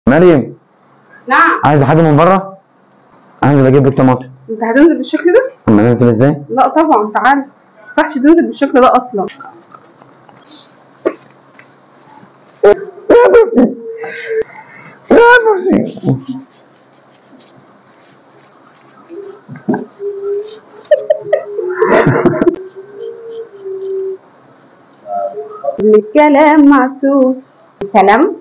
مريم نعم عايزه حاجه من بره انزل اجيب لك طماطم انت هتنزل بالشكل ده؟ اما انزل ازاي لا طبعا تعال ما ينفعش تنزل بالشكل ده اصلا يا بوسي يا بوسي الكلام معسول سلام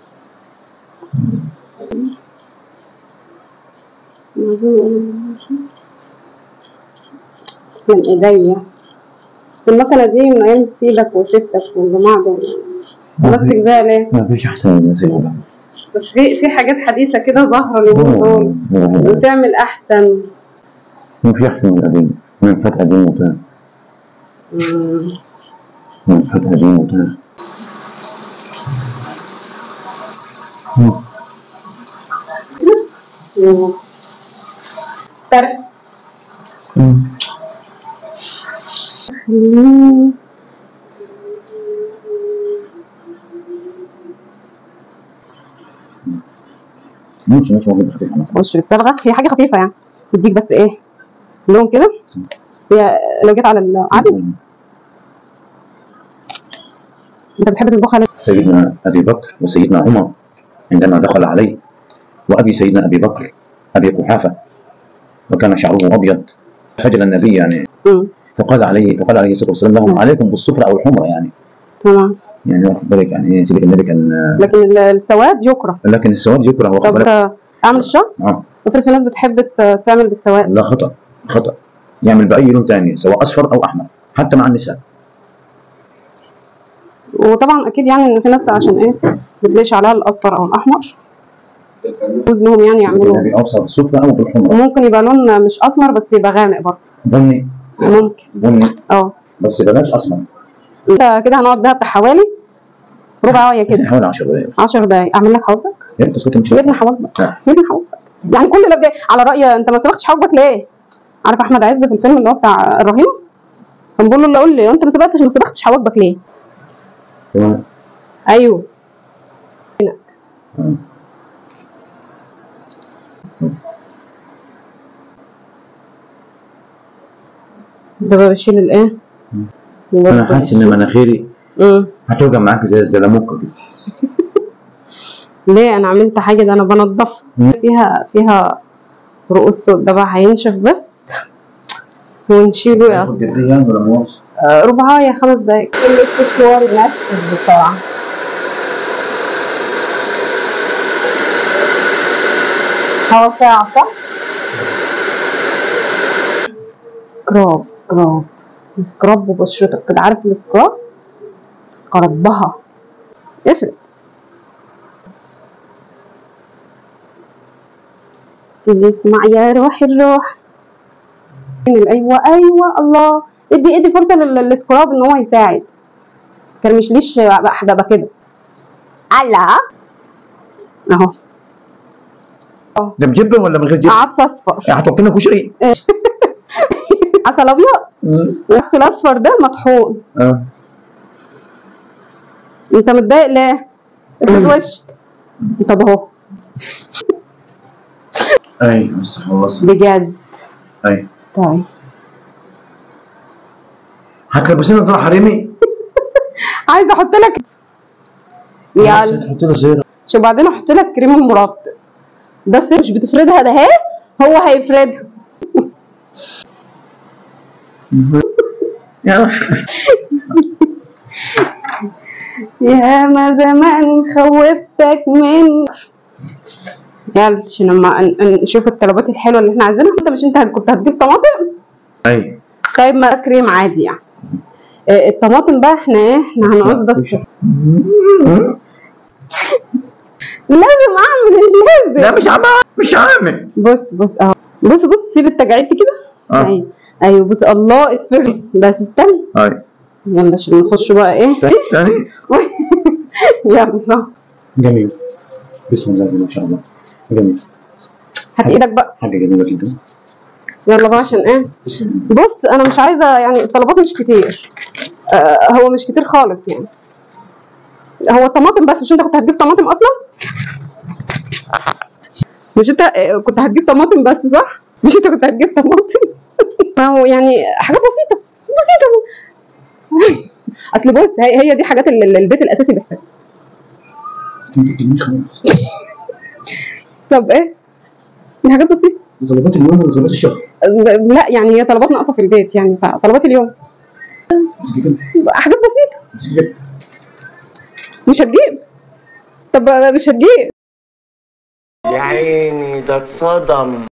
تسلم ايديا بس المكنة دي من ايام سيدك وستك والجماعة دول ماسك بيها ليه؟ ما فيش احسن من سيدنا بس في في حاجات حديثة كده ظاهرة اليومين دول وتعمل احسن ما في احسن من القديم من فتح قديم وتاني مم. من فتح قديم وتاني مم. تعرف مم. ماشي ماشي واحد خفيف على وش الصبغه هي حاجه خفيفه يعني تديك بس ايه لون كده هي لو جيت على العادي انت بتحب تطبخها ليه؟ سيدنا ابي بكر وسيدنا عمر عندما دخل عليه وابي سيدنا ابي بكر ابي قحافه وكان شعره ابيض خجل النبي يعني مم. فقال عليه فقال عليه الصلاه والسلام لهم عليكم بالصفرة او الحمرة يعني تمام يعني واخد بالك يعني ايه سيدك النبي كان لكن ال- السواد يكره لكن السواد يكره واخد طب بالك انت اعمل الشر اه افرض في ناس بتحب ت- تعمل بالسواد لا خطا خطا يعمل باي لون ثاني سواء اصفر او احمر حتى مع النساء وطبعا اكيد يعني ان في ناس عشان ايه بتليش عليها الاصفر او الاحمر يجوز لهم يعني يعملوا النبي اوصى بالصفرة او بالحمرة ممكن يبقى لون مش اسمر بس يبقى غامق برضه بني ممكن بني اه بس بلاش اسمر انت كده هنقعد بيها بتاع حوالي ربع ساعه كده حوالي 10 دقائق 10 دقايق اعمل لك حواجبك يا ريت تسكت مش يرمي حواجبك لا. يرمي حواجبك يعني كل ده بداية على راي انت ما سبقتش حواجبك ليه؟ عارف احمد عز في الفيلم اللي هو بتاع الرهين كان بيقول له لا قول لي انت ما سبقتش ما سبقتش حواجبك ليه؟ تمام ايوه ده بقى بشيل الايه؟ انا حاسس ان مناخيري امم هتوجع معاك زي الزلموكه كده ليه انا عملت حاجه ده انا بنضف مم. فيها فيها رؤوس سود ده بقى هينشف بس ونشيله يا هاخد جديا ولا مؤاخذة؟ آه، ربعاية خمس دقايق كل استشوار نفس بسرعة هوا ساعة صح؟ سكراب سكراب سكراب وبشرتك كده عارف السكراب؟ سكربها افرد اسمع يا روح الروح ايوه ايوه الله ادي ادي فرصه لل- للسكراب ان هو يساعد كان مش ليش بقى بقى كده الله اهو ده بجبه ولا من غير جبه؟ عدس اصفر هتحط لنا كشري عسل ابيض والعدس الاصفر ده مطحون اه انت متضايق ليه؟ افرد وشك طب اهو اي بس خلاص بجد اي طيب هتلبسينا نظاره حريمي؟ عايزه احط لك يلا تحط لنا سيره شو بعدين احط لك كريم المرطب ده السر مش بتفردها ده اهي هو هيفردها يا ما زمان خوفتك من يلا عشان لما ن- ن- نشوف الطلبات الحلوه اللي احنا عايزينها انت مش انت كنت هتجيب طماطم اي طيب ما كريم عادي يعني آه، الطماطم بقى احنا ايه احنا هنعوز بس لازم اعمل لازم لا مش عامل مش عامل بص بص اهو بص بص سيب التجاعيد دي كده اه ايوه ايوه بص الله اتفرج بس استنى اي يلا عشان نخش بقى ايه تاني يلا جميل بسم الله ما شاء الله جميل هات ايدك بقى حاجه جميله جدا يلا بقى عشان ايه بص انا مش عايزه يعني الطلبات مش كتير آه هو مش كتير خالص يعني هو الطماطم بس مش انت كنت هتجيب طماطم اصلا مش انت آه، كنت هتجيب طماطم بس صح؟ مش انت كنت هتجيب طماطم ما هو يعني حاجات بسيطة بسيطة اصل بص هي هي دي حاجات اللي اللي البيت الاساسي بيحتاجها ما تجيبنيش خلاص طب ايه؟ دي حاجات بسيطة طلبات اليوم ولا طلبات الشهر؟ لا يعني هي طلبات ناقصة في البيت يعني فطلبات اليوم مش تجيب حاجات بسيطة مش تجيب مش هتجيب طب مش هتجيب يا عيني ده اتصدم